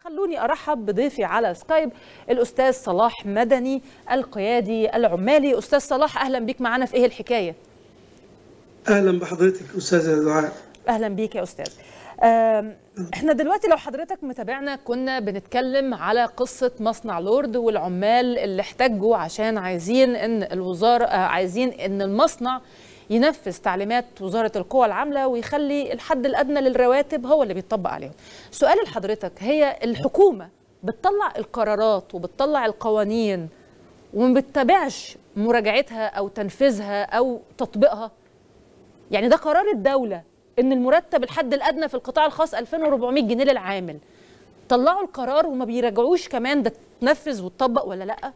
خلوني ارحب بضيفي على سكايب الاستاذ صلاح مدني القيادي العمالي استاذ صلاح اهلا بيك معنا في ايه الحكايه اهلا بحضرتك استاذه دعاء اهلا بيك يا استاذ احنا دلوقتي لو حضرتك متابعنا كنا بنتكلم على قصه مصنع لورد والعمال اللي احتجوا عشان عايزين ان الوزاره عايزين ان المصنع ينفذ تعليمات وزارة القوى العاملة ويخلي الحد الأدنى للرواتب هو اللي بيطبق عليهم سؤال لحضرتك هي الحكومة بتطلع القرارات وبتطلع القوانين وما بتتابعش مراجعتها أو تنفيذها أو تطبيقها يعني ده قرار الدولة إن المرتب الحد الأدنى في القطاع الخاص 2400 جنيه للعامل طلعوا القرار وما بيراجعوش كمان ده تنفذ وتطبق ولا لأ؟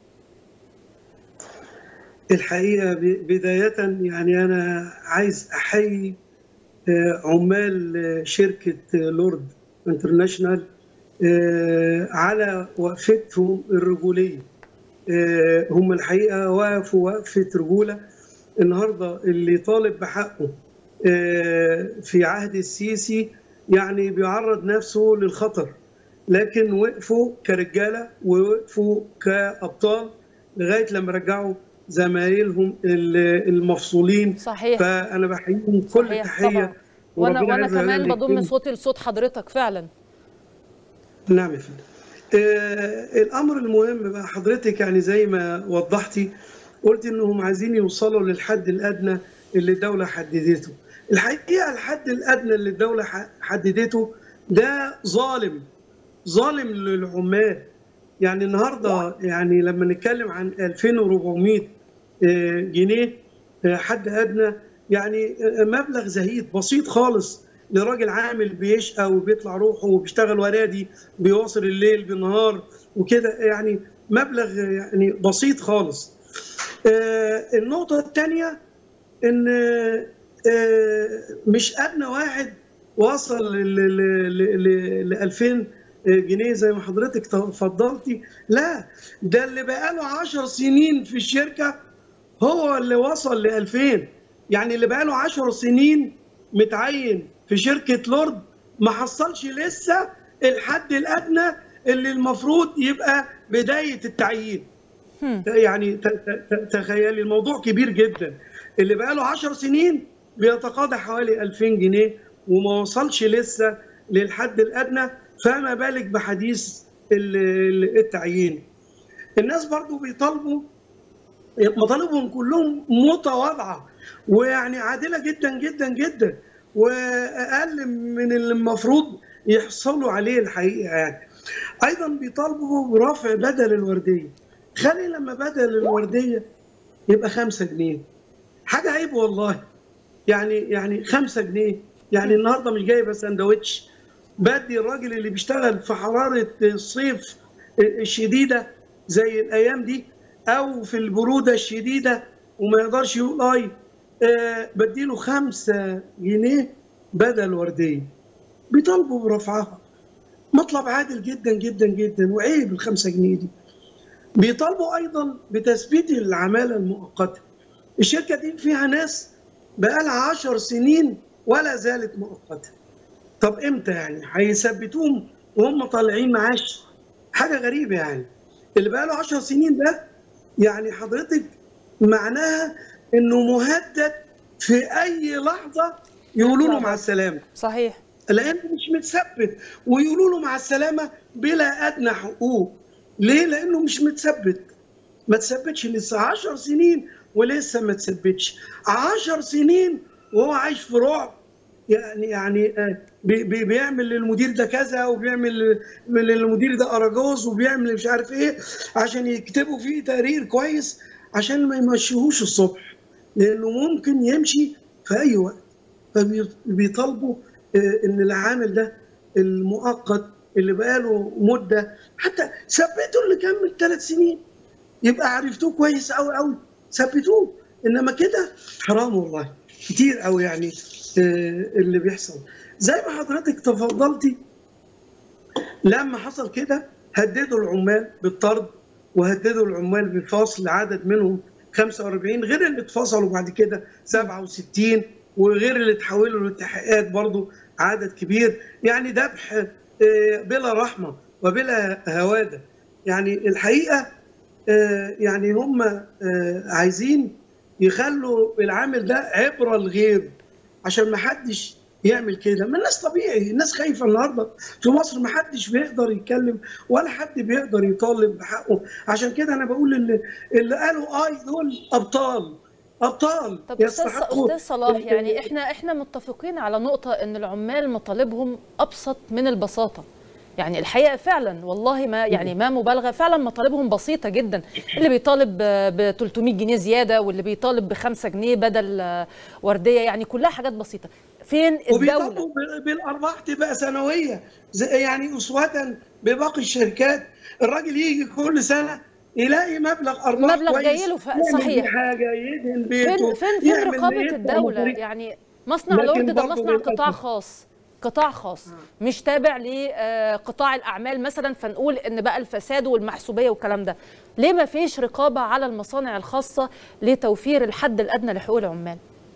الحقيقه بدايه يعني انا عايز احيي عمال شركه لورد انترناشونال على وقفتهم الرجوليه هم الحقيقه وقفوا وقفه رجوله النهارده اللي طالب بحقه في عهد السيسي يعني بيعرض نفسه للخطر لكن وقفوا كرجاله ووقفوا كابطال لغايه لما رجعوا زمايلهم المفصولين صحيح فانا بحييهم كل صحيح تحيه طبعا. وانا وانا كمان بضم صوتي لصوت حضرتك فعلا نعم يا فندم آه الامر المهم بقى حضرتك يعني زي ما وضحتي قلت انهم عايزين يوصلوا للحد الادنى اللي الدوله حددته الحقيقه الحد الادنى اللي الدوله حددته ده ظالم ظالم للعمال يعني النهارده يعني لما نتكلم عن 2400 جنيه حد ادنى يعني مبلغ زهيد بسيط خالص لراجل عامل بيشقى وبيطلع روحه وبيشتغل ورادي بيواصل الليل بالنهار وكده يعني مبلغ يعني بسيط خالص. النقطة الثانية إن مش أدنى واحد وصل ل 2000 جنيه زي ما حضرتك تفضلتي لا ده اللي بقاله 10 سنين في الشركه هو اللي وصل ل 2000 يعني اللي بقاله 10 سنين متعين في شركه لورد ما حصلش لسه الحد الادنى اللي المفروض يبقى بدايه التعيين يعني تخيلي الموضوع كبير جدا اللي بقاله 10 سنين بيتقاضى حوالي 2000 جنيه وما وصلش لسه للحد الادنى فما بالك بحديث التعيين الناس برضو بيطالبوا مطالبهم كلهم متواضعه ويعني عادله جدا جدا جدا واقل من اللي المفروض يحصلوا عليه الحقيقه يعني ايضا بيطالبوا برفع بدل الورديه خلي لما بدل الورديه يبقى 5 جنيه حاجه عيب والله يعني يعني 5 جنيه يعني النهارده مش جايبه سندوتش بدي الراجل اللي بيشتغل في حرارة الصيف الشديدة زي الأيام دي أو في البرودة الشديدة وما يقدرش يقول أي آه بديله خمسة جنيه بدل وردية بيطالبوا برفعها مطلب عادل جدا جدا جدا وعيب الخمسة جنيه دي بيطالبوا أيضا بتثبيت العمالة المؤقتة الشركة دي فيها ناس بقالها عشر سنين ولا زالت مؤقته طب امتى يعني هيثبتوهم وهم طالعين معاش حاجه غريبه يعني اللي بقى له 10 سنين ده يعني حضرتك معناها انه مهدد في اي لحظه يقولوا له مع السلامه صحيح لانه مش متثبت ويقولوا له مع السلامه بلا ادنى حقوق ليه لانه مش متثبت ما تثبتش لسه 10 سنين ولسه ما تثبتش 10 سنين وهو عايش في رعب يعني يعني بي بيعمل للمدير ده كذا وبيعمل للمدير ده اراجوز وبيعمل مش عارف ايه عشان يكتبوا فيه تقرير كويس عشان ما يمشيهوش الصبح لانه ممكن يمشي في اي وقت فبيطالبوا ان العامل ده المؤقت اللي بقاله مده حتى ثبتوا اللي كمل ثلاث سنين يبقى عرفتوه كويس قوي قوي ثبتوه انما كده حرام والله كتير قوي يعني اللي بيحصل زي ما حضرتك تفضلتي لما حصل كده هددوا العمال بالطرد وهددوا العمال بفصل عدد منهم 45 غير اللي اتفصلوا بعد كده 67 وغير اللي اتحولوا للتحقيقات برضو عدد كبير يعني ذبح بلا رحمه وبلا هواده يعني الحقيقه يعني هم عايزين يخلوا العامل ده عبره لغيره عشان ما حدش يعمل كده ما الناس طبيعي الناس خايفه النهارده في مصر ما حدش بيقدر يتكلم ولا حد بيقدر يطالب بحقه عشان كده انا بقول ان اللي قالوا اي دول ابطال ابطال طب استاذ صلاح يعني احنا احنا متفقين على نقطه ان العمال مطالبهم ابسط من البساطه يعني الحقيقه فعلا والله ما يعني ما مبالغه فعلا مطالبهم بسيطه جدا اللي بيطالب ب 300 جنيه زياده واللي بيطالب ب 5 جنيه بدل ورديه يعني كلها حاجات بسيطه فين الدوله بالارباح تبقى سنويه يعني اسوه بباقي الشركات الراجل يجي كل سنه يلاقي مبلغ ارباح مبلغ جاي له صحيح حاجه يدهن بيته فين فين, فين رقابه الدوله يعني مصنع لورد ده مصنع قطاع خاص قطاع خاص مش تابع لقطاع الاعمال مثلا فنقول ان بقى الفساد والمحسوبيه والكلام ده ليه ما فيش رقابه على المصانع الخاصه لتوفير الحد الادنى لحقوق العمال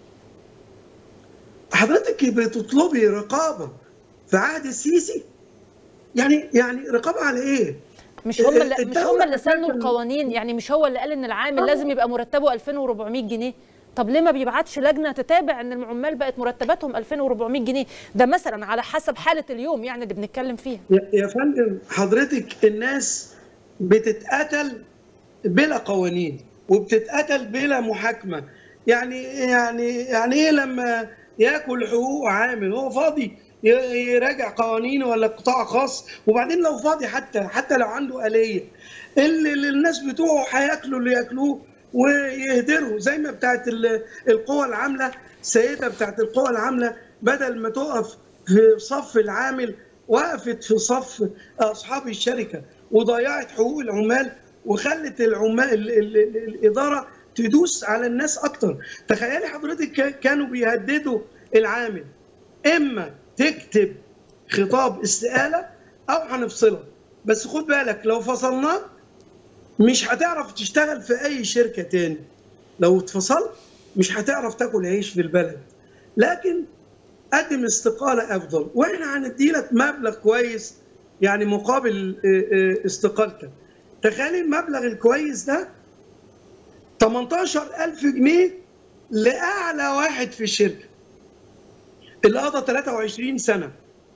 حضرتك بتطلبي رقابه في عهد السيسي يعني يعني رقابه على ايه مش هم اللي مش هم اللي سنوا القوانين يعني مش هو اللي قال ان العامل لازم يبقى مرتبه 2400 جنيه طب ليه ما بيبعتش لجنه تتابع ان العمال بقت مرتباتهم 2400 جنيه ده مثلا على حسب حاله اليوم يعني اللي بنتكلم فيها يا فندم حضرتك الناس بتتقتل بلا قوانين وبتتقتل بلا محاكمه يعني يعني يعني ايه لما ياكل حقوق عامل هو فاضي يراجع قوانين ولا قطاع خاص وبعدين لو فاضي حتى حتى لو عنده آلية اللي الناس بتوعه هياكلوا اللي ياكلوه ويهدروا زي ما بتاعت القوى العامله السيده بتاعت القوى العامله بدل ما تقف في صف العامل وقفت في صف اصحاب الشركه وضيعت حقوق العمال وخلت العمال الاداره تدوس على الناس اكتر تخيلي حضرتك كانوا بيهددوا العامل اما تكتب خطاب استقاله او هنفصلك بس خد بالك لو فصلناك مش هتعرف تشتغل في اي شركه تاني لو اتفصلت مش هتعرف تاكل عيش في البلد لكن قدم استقاله افضل واحنا هندي لك مبلغ كويس يعني مقابل استقالتك تخيل المبلغ الكويس ده 18000 جنيه لاعلى واحد في الشركه اللي قضى 23 سنه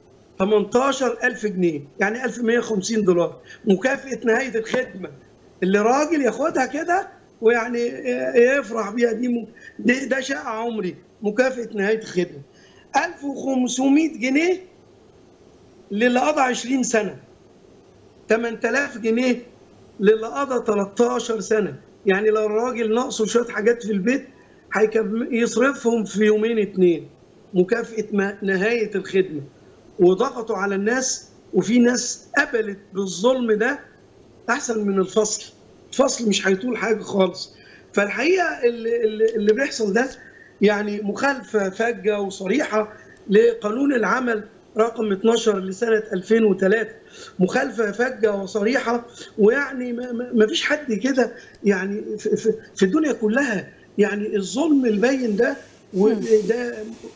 18000 جنيه يعني 1150 دولار مكافاه نهايه الخدمه اللي راجل ياخدها كده ويعني يفرح بيها دي, دي ده شقه عمري مكافاه نهايه الخدمه 1500 جنيه للي قضى 20 سنه 8000 جنيه للي قضى 13 سنه يعني لو الراجل ناقصه شويه حاجات في البيت يصرفهم في يومين اتنين مكافاه نهايه الخدمه وضغطوا على الناس وفي ناس قبلت بالظلم ده احسن من الفصل الفصل مش هيطول حاجه خالص فالحقيقه اللي, اللي بيحصل ده يعني مخالفه فجه وصريحه لقانون العمل رقم 12 لسنه 2003 مخالفه فجه وصريحه ويعني ما فيش حد كده يعني في, في الدنيا يعني الظلم البين ده وده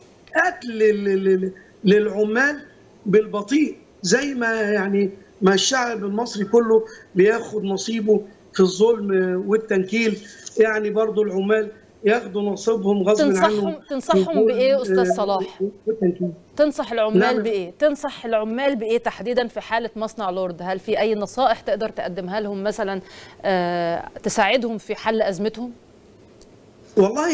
قتل للعمال بالبطيء زي ما يعني ما الشعب المصري كله بياخد نصيبه في الظلم والتنكيل يعني برضو العمال ياخدوا نصيبهم غصب تنصحهم عنهم تنصحهم بايه استاذ صلاح؟ تنصح العمال بايه؟ تنصح العمال بايه تحديدا في حاله مصنع لورد؟ هل في اي نصائح تقدر تقدمها لهم مثلا آه تساعدهم في حل ازمتهم؟ والله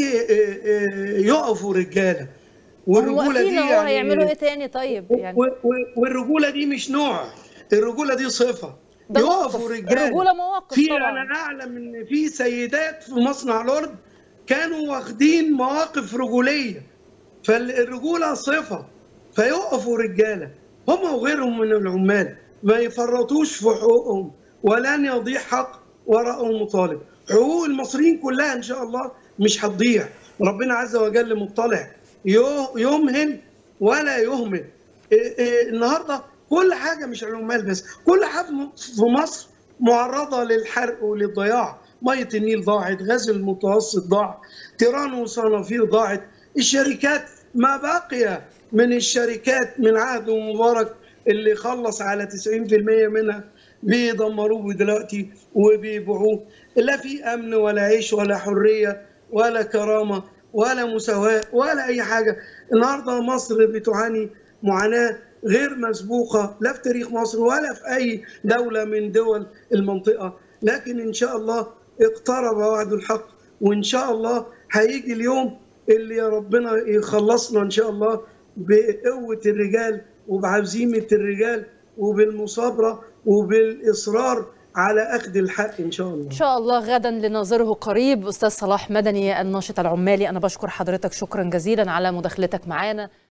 يقفوا رجاله والرجوله دي يعني هيعملوا ايه تاني طيب يعني والرجوله دي مش نوع الرجوله دي صفه يقفوا رجاله الرجوله مواقف في طبعا انا اعلم ان في سيدات في مصنع لورد كانوا واخدين مواقف رجوليه فالرجوله صفه فيقفوا رجاله هم وغيرهم من العمال ما يفرطوش في حقوقهم ولن يضيع حق وراءهم مطالب حقوق المصريين كلها ان شاء الله مش هتضيع ربنا عز وجل مطلع يمهل ولا يهمل النهارده كل حاجه مش العمال بس كل حاجه في مصر معرضه للحرق وللضياع ميه النيل ضاعت غاز المتوسط ضاع تيران وصنافير ضاعت الشركات ما بقي من الشركات من عهد مبارك اللي خلص على 90% منها بيدمروه دلوقتي وبيبيعوه لا في امن ولا عيش ولا حريه ولا كرامه ولا مساواه ولا اي حاجه النهارده مصر بتعاني معاناه غير مسبوقه لا في تاريخ مصر ولا في اي دوله من دول المنطقه لكن ان شاء الله اقترب وعد الحق وان شاء الله هيجي اليوم اللي يا ربنا يخلصنا ان شاء الله بقوه الرجال وبعزيمه الرجال وبالمصابره وبالاصرار على اخذ الحق ان شاء الله. ان شاء الله غدا لنظره قريب استاذ صلاح مدني الناشط العمالي انا بشكر حضرتك شكرا جزيلا على مداخلتك معانا